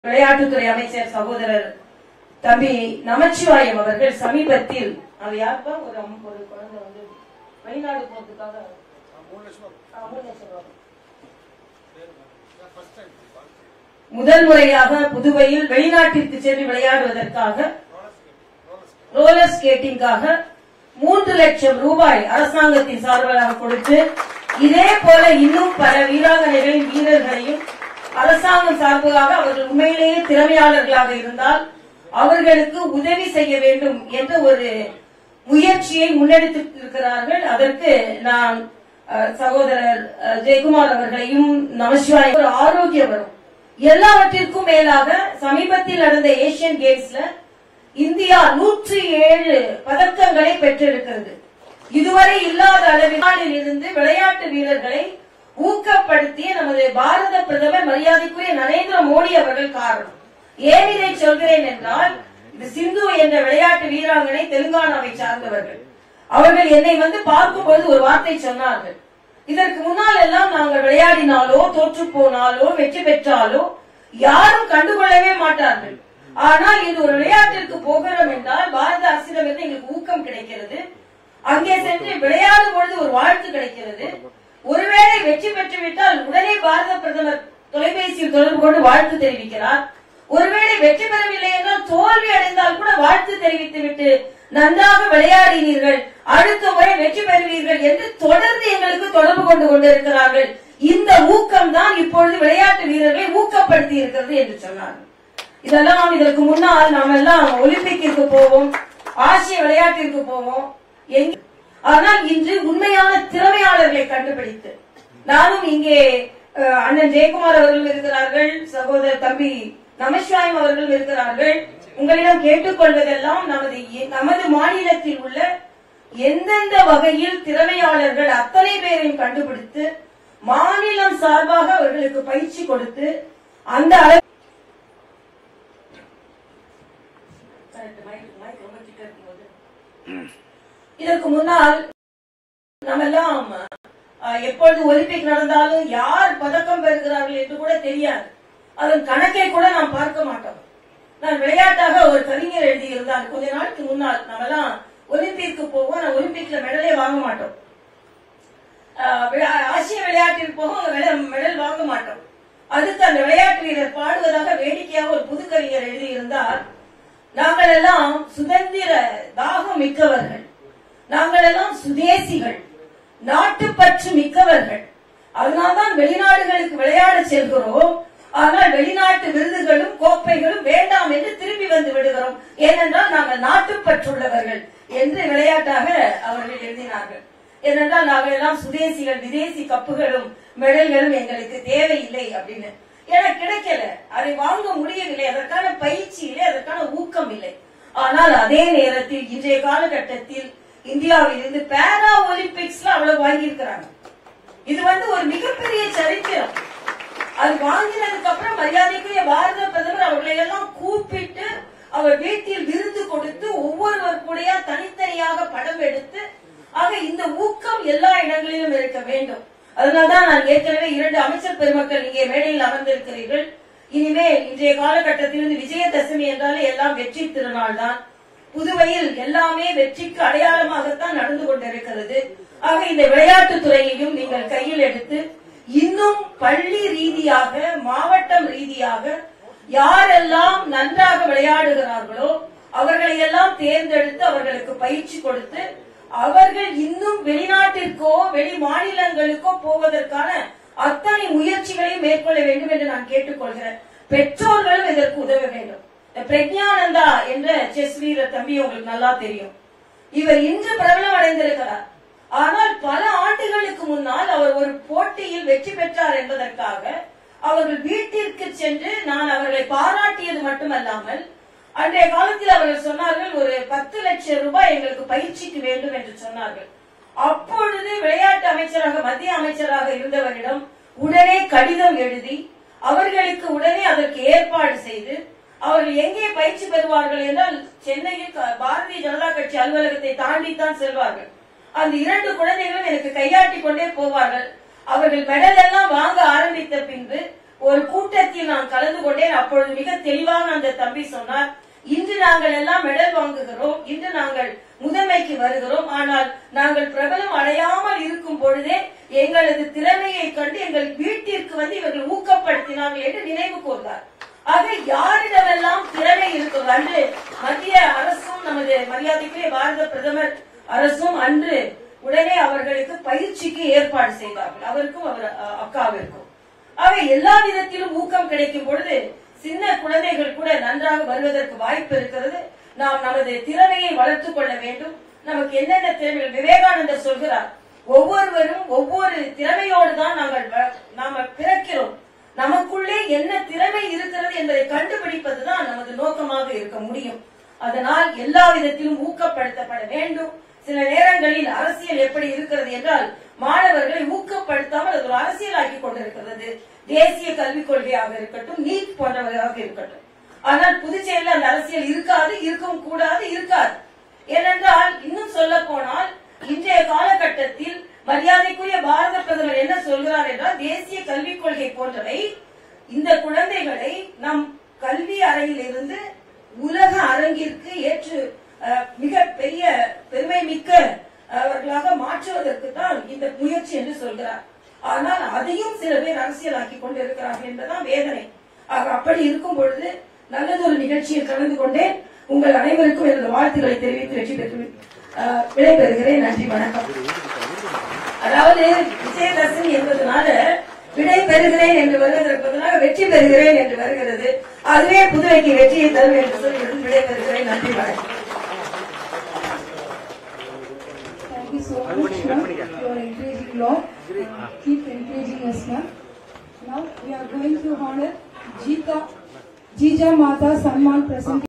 விளையாட்டுத்துறை அமைச்சர் சகோதரர் தம்பி நமச்சிவாயம் அவர்கள் சமீபத்தில் அது யாருப்பா ஒரு அம்- ஒரு குழந்தை வந்து வெளிநாடு போறதுக்காக ஆ, மூணு லட்சம் ரூபாய். முதல் முறையாக புதுவையில் வெளிநாட்டிற்கு சென்று விளையாடுவதற்காக ரோலர் ஸ்கேட்டிங்காக மூன்று லட்சம் ரூபாய் அரசாங்கத்தின் சார்பாக கொடுத்து இதே போல இன்னும் பல வீராங்கனைகளின் வீரர்களையும் அரசாங்கம் சார்பாக அவர்கள் உண்மையிலேயே திறமையாளர்களாக இருந்தால் அவர்களுக்கு உதவி செய்ய வேண்டும் என்ற ஒரு முயற்சியை முன்னெடுத்து இருக்கிறார்கள் அதற்கு நான் அஹ், சகோதரர் அஹ், ஜெயக்குமார் அவர்களையும் நமசிவாய் ஒரு ஆரோக்கியம் வரும் எல்லாவற்றிற்கும் மேலாக சமீபத்தில் நடந்த ஏசியன் கேம்ஸ்ல இந்தியா நூற்றி ஏழு பதக்கங்களை பெற்றிருக்கிறது இதுவரை இல்லாத அளவில் இருந்து விளையாட்டு வீரர்களை ஊக்கப்படுத்திய நமது பாரத பிரதமர் மரியாதைக்குரிய நரேந்திர மோடி அவர்கள் காரணம் ஏன் இதை சொல்கிறேன் என்றால் இந்த சிந்து என்ற விளையாட்டு வீராங்கனை தெலுங்கானாவை சார்ந்தவர்கள் அவர்கள் என்னை வந்து பார்க்கும் பொழுது ஒரு வார்த்தை சொன்னார்கள் இதற்கு முன்னால் எல்லாம் நாங்கள் விளையாடினாலோ தோற்று போனாலோ வெற்றி பெற்றாலோ யாரும் கண்டுகொள்ளவே மாட்டார்கள் ஆனால் இது ஒரு விளையாட்டிற்கு போகிறோம் என்றால் பாரத அரசிடமிருந்து எங்களுக்கு ஊக்கம் கிடைக்கிறது அங்கே சென்று விளையாடும் பொழுது ஒரு வாழ்த்து கிடைக்கிறது ஒருவேளை வெற்றி பெற்று விட்டால் உடனே பாரத பிரதமர் தொலைபேசியில் தொடர்பு கொண்டு வாழ்த்து தெரிவிக்கிறார் ஒருவேளை வெற்றி பெறவில்லை என்றால் தோல்வி அடைந்தால் கூட வாழ்த்து தெரிவித்துவிட்டு நன்றாக விளையாடினீர்கள் அடுத்த முறை வெற்றி பெறுவீர்கள் என்று தொடர்ந்து எங்களுக்கு தொடர்பு கொண்டு கொண்டிருக்கிறார்கள் இந்த ஊக்கம் தான் இப்பொழுது விளையாட்டு வீரர்களை ஊக்கப்படுத்தி இருக்கிறது என்று சொன்னார்கள் இதெல்லாம் இதற்கு முன்னால் நாம் எல்லாம் ஒலிம்பிக்கிற்கு போவோம் ஆசிய விளையாட்டிற்கு போவோம் எங்க- ஆனால் இன்று உண்மையான திறமையாளர்களை கண்டுபிடித்து நானும் இங்கே அஹ், அண்ணன் ஜெயக்குமார் அவர்கள் இருக்கிறார்கள் சகோதரர் தம்பி நமசிவாயம் அவர்கள் இருக்கிறார்கள் உங்களிடம் கேட்டுக்கொள்வதெல்லாம் நமது இ- நமது மாநிலத்தில் உள்ள எந்தெந்த வகையில் திறமையாளர்கள் அத்தனை பேரையும் கண்டுபிடித்து மாநிலம் சார்பாக அவர்களுக்கு பயிற்சி கொடுத்து அந்த அளவு கரெக்ட், மைக், மைக் ரொம்ப கிட்ட இருக்கும்போது. இதற்கு முன்னால் நம்ம எல்லாம் அஹ், எப்பொழுது ஒலிம்பிக் நடந்தாலும் யார் பதக்கம் பெறுகிறார்கள் என்று கூட தெரியாது அதன் கணக்கை கூட நாம் பார்க்க மாட்டோம் நான் விளையாட்டாக ஒரு கவிஞர் எழுதியிருந்தார் கொஞ்ச நாளுக்கு முன்னால் நம்ம எல்லாம் ஒலிம்பிக்கு போவோம் நான் ஒலிம்பிக்ல மெடலே வாங்க மாட்டோம் அஹ், விழா- ஆசிய விளையாட்டில் போக அங்க மெடல் மெடல் வாங்க மாட்டோம் அதுக்கு அந்த விளையாட்டு வீரர் பாடுவதாக வேடிக்கையாக ஒரு புது கவிஞர் எழுதியிருந்தார் நாங்கள் எல்லாம் சுதந்திர தாகம் மிக்கவர்கள் நாங்கள் எல்லாம் சுதேசிகள் நாட்டுப்பற்று மிக்கவர்கள் அதனால்தான் வெளிநாடுகளுக்கு விளையாட செல்கிறோம் ஆனால் வெளிநாட்டு விருதுகளும் கோப்பைகளும் வேண்டாம் என்று திரும்பி வந்து விடுகிறோம் ஏனென்றால் நாங்கள் நாட்டுப்பற்றுள்ளவர்கள் என்று விளையாட்டாக அவர்கள் எழுதினார்கள் ஏனென்றால் நாங்கள் எல்லாம் சுதேசிகள் விதேசி கப்புகளும் மெடல்களும் எங்களுக்கு தேவையில்லை அப்படின்னு எனக்கு கிடைக்கல அதை வாங்க முடியவில்லை அதற்கான பயிற்சி இல்லை அதற்கான ஊக்கம் இல்லை ஆனால் அதே நேரத்தில் இன்றைய காலகட்டத்தில் இந்தியாவில் இருந்து பேரா ஒலிம்பிக்ஸ்ல அவ்வளவு வாங்கியிருக்கிறாங்க இது வந்து ஒரு மிகப்பெரிய சரித்திரம் அது வாங்கினதுக்கு அப்புறம் மரியாதைக்குரிய பாரத பிரதமர் அவர்களை எல்லாம் கூப்பிட்டு அவர் வீட்டில் விருந்து கொடுத்து ஒவ்வொருவர் கூடயா தனித்தனியாக படம் எடுத்து ஆக இந்த ஊக்கம் எல்லா இடங்களிலும் இருக்க வேண்டும் அதனால்தான் நான் ஏற்கனவே இரண்டு அமைச்சர் பெருமக்கள் இங்கே மேடையில் அமர்ந்திருக்கிறீர்கள் இனிமேல் இன்றைய காலகட்டத்திலிருந்து விஜயதசமி என்றாலே எல்லாம் வெற்றி திருநாள் தான் புதுவையில் எல்லாமே வெற்றிக்கு அடையாளமாகத்தான் நடந்து கொண்டிருக்கிறது ஆக இந்த விளையாட்டுத் துறையையும் நீங்கள் கையில் எடுத்து இன்னும் பள்ளி ரீதியாக மாவட்டம் ரீதியாக யாரெல்லாம் நன்றாக விளையாடுகிறார்களோ அவர்களை எல்லாம் தேர்ந்தெடுத்து அவர்களுக்கு பயிற்சி கொடுத்து அவர்கள் இன்னும் வெளிநாட்டிற்கோ வெளி மாநிலங்களுக்கோ போவதற்கான அத்தனை முயற்சிகளையும் மேற்கொள்ள வேண்டும் என்று நான் கேட்டுக்கொள்கிறேன் பெற்றோர்களும் இதற்கு உதவ வேண்டும் இந்த பிரக்ஞானந்தா என்ற செஸ் வீரர் தம்பி உங்களுக்கு நல்லா தெரியும் இவர் இன்று பிரபலம் அடைந்திருக்கிறார் ஆனால் பல ஆண்டுகளுக்கு முன்னால் அவர் ஒரு போட்டியில் வெற்றி பெற்றார் என்பதற்காக அவர்கள் வீட்டிற்கு சென்று நான் அவர்களை பாராட்டியது மட்டுமல்லாமல் அன்றைய காலத்தில் அவர்கள் சொன்னார்கள் ஒரு பத்து லட்சம் ரூபாய் எங்களுக்கு பயிற்சிக்கு வேண்டும் என்று சொன்னார்கள் அப்பொழுது விளையாட்டு அமைச்சராக மத்திய அமைச்சராக இருந்தவரிடம் உடனே கடிதம் எழுதி அவர்களுக்கு உடனே அதற்கு ஏற்பாடு செய்து அவர்கள் எங்கே பயிற்சி பெறுவார்கள் என்றால் சென்னையில் க- பாரதிய ஜனதா கட்சி அலுவலகத்தை தாண்டித்தான் செல்வார்கள் அந்த இரண்டு குழந்தைகளும் எனக்கு கையாட்டி கொண்டே போவார்கள் அவர்கள் மெடல் எல்லாம் வாங்க ஆரம்பித்த பின்பு ஒரு கூட்டத்தில் நான் கலந்து கொண்டேன் அப்பொழுது மிக தெளிவாக அந்த தம்பி சொன்னார் இன்று நாங்கள் எல்லாம் மெடல் வாங்குகிறோம் இன்று நாங்கள் முதன்மைக்கு வருகிறோம் ஆனால் நாங்கள் பிரபலம் அடையாமல் இருக்கும் பொழுதே எங்களது திறமையை கண்டு எங்கள் வீட்டிற்கு வந்து இவர்கள் ஊக்கப்படுத்தினார்கள் என்று நினைவு கூர்ந்தார் ஆக யாரிடமெல்லாம் திறமை இருக்கிறது அன்று மத்திய அரசும் நமது மரியாதைக்குரிய பாரத பிரதமர் அரசும் அன்று உடனே அவர்களுக்கு பயிற்சிக்கு ஏற்பாடு செய்தார்கள் அவருக்கும் அவர் அ- அக்காவிற்கும் ஆக எல்லா விதத்திலும் ஊக்கம் கிடைக்கும் பொழுது சின்ன குழந்தைகள் கூட நன்றாக வருவதற்கு வாய்ப்பு இருக்கிறது நாம் நமது திறமையை வளர்த்துக் கொள்ள வேண்டும் நமக்கு என்னென்ன திறமைகள் விவேகானந்தர் சொல்கிறார் ஒவ்வொருவரும் ஒவ்வொரு திறமையோடு தான் நாங்கள் வ- நாம பிறக்கிறோம் நமக்குள்ளே என்ன திறமை இருக்கிறது என்பதை கண்டுபிடிப்பதுதான் நமது நோக்கமாக இருக்க முடியும் அதனால் எல்லா விதத்திலும் ஊக்கப்படுத்தப்பட வேண்டும் சில நேரங்களில் அரசியல் எப்படி இருக்கிறது என்றால் மாணவர்களை ஊக்கப்படுத்தாமல் அது ஒரு அரசியலாக்கி கொண்டிருக்கிறது தேசிய கல்விக் கொள்கையாக இருக்கட்டும் நீட் போன்றவையாக இருக்கட்டும் ஆனால் புதுச்சேரியில் அந்த அரசியல் இருக்காது இருக்கவும் கூடாது இருக்காது ஏனென்றால் இன்னும் சொல்ல போனால் இன்றைய காலகட்டத்தில் மரியாதைக்குரிய பாரத பிரதமர் என்ன சொல்கிறார் என்றால் தேசிய கல்விக் கொள்கை போன்றவை இந்த குழந்தைகளை நம் கல்வி அறையில் இருந்து உலக அரங்கிற்கு ஏற்று அஹ், மிக பெரிய பெருமை மிக்க அவர்களாக மாற்றுவதற்கு தான் இந்த முயற்சி என்று சொல்கிறார் ஆனால் அதையும் சில பேர் அரசியலாக்கி கொண்டிருக்கிறார்கள் என்பதுதான் வேதனை ஆக அப்படி இருக்கும் பொழுது நல்லதொரு நிகழ்ச்சியில் கலந்து கொண்டேன் உங்கள் அனைவருக்கும் எனது வாழ்த்துக்களை தெரிவித்து வெற்றி பெற்று அஹ், விடைபெறுகிறேன் நன்றி வணக்கம் அதாவது விஜயதசமி என்பதனால விடை பெறுகிறேன் என்று வருவதற்கு பதிலாக வெற்றி பெறுகிறேன் என்று வருகிறது அதுவே புதுவைக்கு வெற்றியை தரும் என்று சொல்லி விடை பெறுகிறேன் நன்றி வணக்கம் Thank you so much, ma'am. You are encouraging lot. Uh, keep encouraging us, ma'am. Now we are going to honor Jita, Jija Mata Sanman present.